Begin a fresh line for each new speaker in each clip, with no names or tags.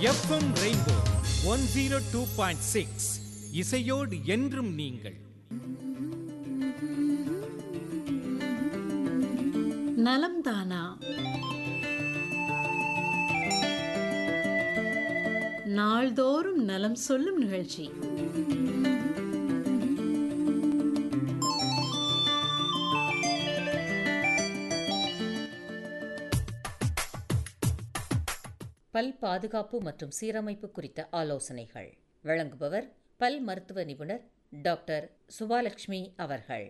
FM Rainbow one zero two point six இசையோடு என்றும் நீங்கள்
நலம் தானா நாள்தோறும் நலம் சொல்லும் நிகழ்ச்சி
பல் பாதுகாப்பு மற்றும் சீரமைப்பு குறித்த ஆலோசனைகள் வழங்குபவர் பல் மருத்துவ நிபுணர் டாக்டர் சுபாலட்சுமி அவர்கள்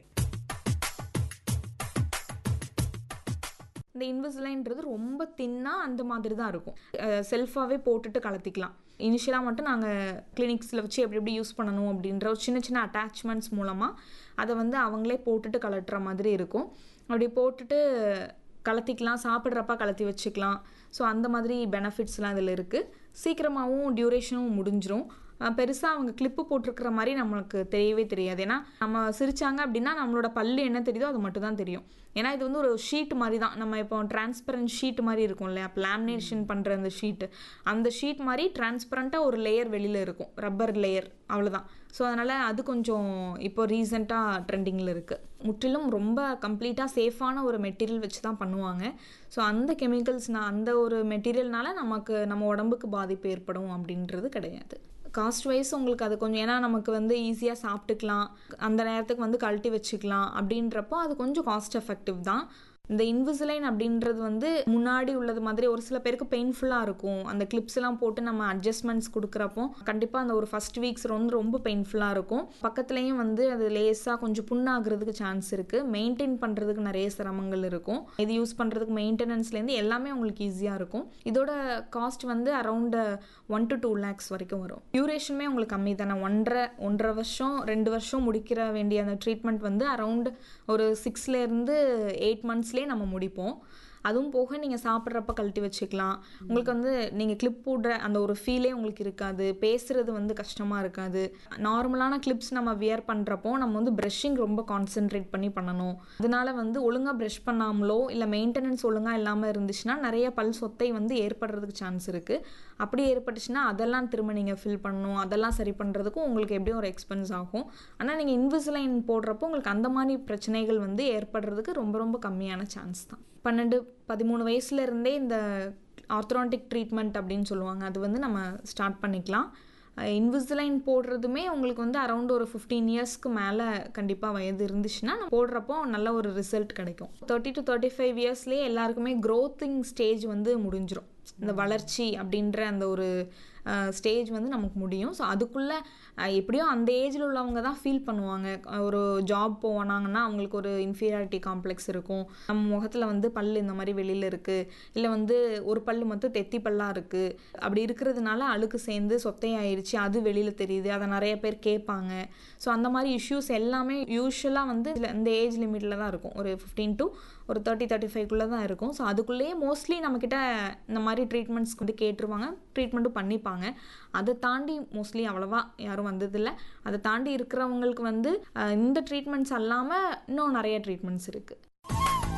இந்த இன்விசிலைன்றது ரொம்ப தின்னாக அந்த மாதிரி தான் இருக்கும் செல்ஃபாகவே போட்டுட்டு கலத்திக்கலாம் இனிஷியலாக மட்டும் நாங்கள் கிளினிக்ஸில் வச்சு எப்படி எப்படி யூஸ் பண்ணணும் அப்படின்ற ஒரு சின்ன சின்ன அட்டாச்மெண்ட்ஸ் மூலமாக அதை வந்து அவங்களே போட்டுட்டு கலட்டுற மாதிரி இருக்கும் அப்படி போட்டுட்டு கலத்திக்கலாம் சாப்பிட்றப்ப கலத்தி வச்சுக்கலாம் ஸோ அந்த மாதிரி பெனிஃபிட்ஸ்லாம் இதில் இருக்குது சீக்கிரமாகவும் டியூரேஷனும் முடிஞ்சிரும் பெருசாக அவங்க கிளிப்பு போட்டிருக்கிற மாதிரி நம்மளுக்கு தெரியவே தெரியாது ஏன்னா நம்ம சிரிச்சாங்க அப்படின்னா நம்மளோட பல்லு என்ன தெரியுதோ அது மட்டும் தான் தெரியும் ஏன்னா இது வந்து ஒரு ஷீட் மாதிரி தான் நம்ம இப்போ டிரான்ஸ்பரண்ட் ஷீட் மாதிரி இருக்கும் இல்லையா லேமினேஷன் பண்ணுற அந்த ஷீட்டு அந்த ஷீட் மாதிரி டிரான்ஸ்பரண்ட்டாக ஒரு லேயர் வெளியில் இருக்கும் ரப்பர் லேயர் அவ்வளோதான் ஸோ அதனால் அது கொஞ்சம் இப்போ ரீசெண்டாக ட்ரெண்டிங்கில் இருக்குது முற்றிலும் ரொம்ப கம்ப்ளீட்டாக சேஃபான ஒரு மெட்டீரியல் வச்சு தான் பண்ணுவாங்க ஸோ அந்த கெமிக்கல்ஸ்னால் அந்த ஒரு மெட்டீரியல்னால நமக்கு நம்ம உடம்புக்கு பாதிப்பு ஏற்படும் அப்படின்றது கிடையாது காஸ்ட் வைஸ் உங்களுக்கு அது கொஞ்சம் ஏன்னா நமக்கு வந்து ஈஸியாக சாப்பிட்டுக்கலாம் அந்த நேரத்துக்கு வந்து கழட்டி வச்சுக்கலாம் அப்படின்றப்போ அது கொஞ்சம் காஸ்ட் எஃபெக்டிவ் தான் இந்த இன்விசிலைன் அப்படின்றது வந்து முன்னாடி உள்ளது மாதிரி ஒரு சில பேருக்கு பெயின்ஃபுல்லாக இருக்கும் அந்த கிளிப்ஸ் எல்லாம் போட்டு நம்ம அட்ஜஸ்ட்மெண்ட்ஸ் கொடுக்குறப்போ கண்டிப்பாக அந்த ஒரு ஃபர்ஸ்ட் வீக்ஸ் வந்து ரொம்ப பெயின்ஃபுல்லாக இருக்கும் பக்கத்துலேயும் வந்து அது லேஸாக கொஞ்சம் புண்ணாகிறதுக்கு சான்ஸ் இருக்குது மெயின்டைன் பண்ணுறதுக்கு நிறைய சிரமங்கள் இருக்கும் இது யூஸ் பண்ணுறதுக்கு மெயின்டெனன்ஸ்லேருந்து எல்லாமே உங்களுக்கு ஈஸியாக இருக்கும் இதோட காஸ்ட் வந்து around one to two lakhs வரைக்கும் வரும் டியூரேஷனுமே உங்களுக்கு கம்மி தானே ஒன்றரை ஒன்றரை வருஷம் ரெண்டு வருஷம் முடிக்கிற வேண்டிய அந்த ட்ரீட்மெண்ட் வந்து அரௌண்ட் ஒரு சிக்ஸ்லேருந்து எயிட் மந்த்ஸ்லேயே நம்ம முடிப்போம் அதுவும் போக நீங்கள் சாப்பிட்றப்ப கழட்டி வச்சுக்கலாம் உங்களுக்கு வந்து நீங்கள் கிளிப் போடுற அந்த ஒரு ஃபீலே உங்களுக்கு இருக்காது பேசுறது வந்து கஷ்டமாக இருக்காது நார்மலான கிளிப்ஸ் நம்ம வியர் பண்ணுறப்போ நம்ம வந்து ப்ரஷிங் ரொம்ப கான்சென்ட்ரேட் பண்ணி பண்ணணும் அதனால வந்து ஒழுங்காக ப்ரஷ் பண்ணாமலோ இல்லை மெயின்டெனன்ஸ் ஒழுங்காக இல்லாமல் இருந்துச்சுன்னா நிறைய பல் சொத்தை வந்து ஏற்படுறதுக்கு சான்ஸ் இருக்குது அப்படி ஏற்பட்டுச்சுன்னா அதெல்லாம் திரும்ப நீங்கள் ஃபில் பண்ணணும் அதெல்லாம் சரி பண்ணுறதுக்கும் உங்களுக்கு எப்படியும் ஒரு எக்ஸ்பென்ஸ் ஆகும் ஆனால் நீங்கள் இன்விசிலைன் போடுறப்போ உங்களுக்கு அந்த மாதிரி பிரச்சனைகள் வந்து ஏற்படுறதுக்கு ரொம்ப ரொம்ப கம்மியான சான்ஸ் தான் பன்னெண்டு பதிமூணு வயசுல இருந்தே இந்த ஆர்த்தரான்டிக் ட்ரீட்மெண்ட் அப்படின்னு சொல்லுவாங்க அது வந்து நம்ம ஸ்டார்ட் பண்ணிக்கலாம் இன்விசிலைன் போடுறதுமே உங்களுக்கு வந்து அரௌண்ட் ஒரு ஃபிஃப்டீன் இயர்ஸ்க்கு மேலே கண்டிப்பாக வயது இருந்துச்சுன்னா நம்ம போடுறப்போ நல்ல ஒரு ரிசல்ட் கிடைக்கும் தேர்ட்டி டு தேர்ட்டி ஃபைவ் இயர்ஸ்லேயே எல்லாருக்குமே க்ரோத்திங் ஸ்டேஜ் வந்து முடிஞ்சிரும் இந்த வளர்ச்சி அப்படின்ற அந்த ஒரு ஸ்டேஜ் வந்து நமக்கு முடியும் ஸோ அதுக்குள்ளே எப்படியோ அந்த ஏஜில் உள்ளவங்க தான் ஃபீல் பண்ணுவாங்க ஒரு ஜாப் போனாங்கன்னா அவங்களுக்கு ஒரு இன்ஃபீரியாரிட்டி காம்ப்ளெக்ஸ் இருக்கும் நம்ம முகத்தில் வந்து பல் இந்த மாதிரி வெளியில் இருக்குது இல்லை வந்து ஒரு பல் மட்டும் தெத்தி பல்லாக இருக்குது அப்படி இருக்கிறதுனால அழுக்கு சேர்ந்து சொத்தையாயிருச்சு அது வெளியில் தெரியுது அதை நிறைய பேர் கேட்பாங்க ஸோ அந்த மாதிரி இஷ்யூஸ் எல்லாமே யூஸ்வலாக வந்து இந்த ஏஜ் லிமிட்டில் தான் இருக்கும் ஒரு ஃபிஃப்டீன் டு ஒரு தேர்ட்டி தேர்ட்டி ஃபைவ்க்குள்ளே தான் இருக்கும் ஸோ அதுக்குள்ளேயே மோஸ்ட்லி நம்மக்கிட்ட இந்த மாதிரி ட்ரீட்மெண்ட்ஸ் வந்து கேட்டுருவாங்க ட்ரீட்மெண்ட்டும் பண்ணிப்பாங்க அதை தாண்டி மோஸ்ட்லி அவ்வளோவா யாரும் வந்ததில்லை அதை தாண்டி இருக்கிறவங்களுக்கு வந்து இந்த ட்ரீட்மெண்ட்ஸ் அல்லாமல் இன்னும் நிறைய ட்ரீட்மெண்ட்ஸ் இருக்குது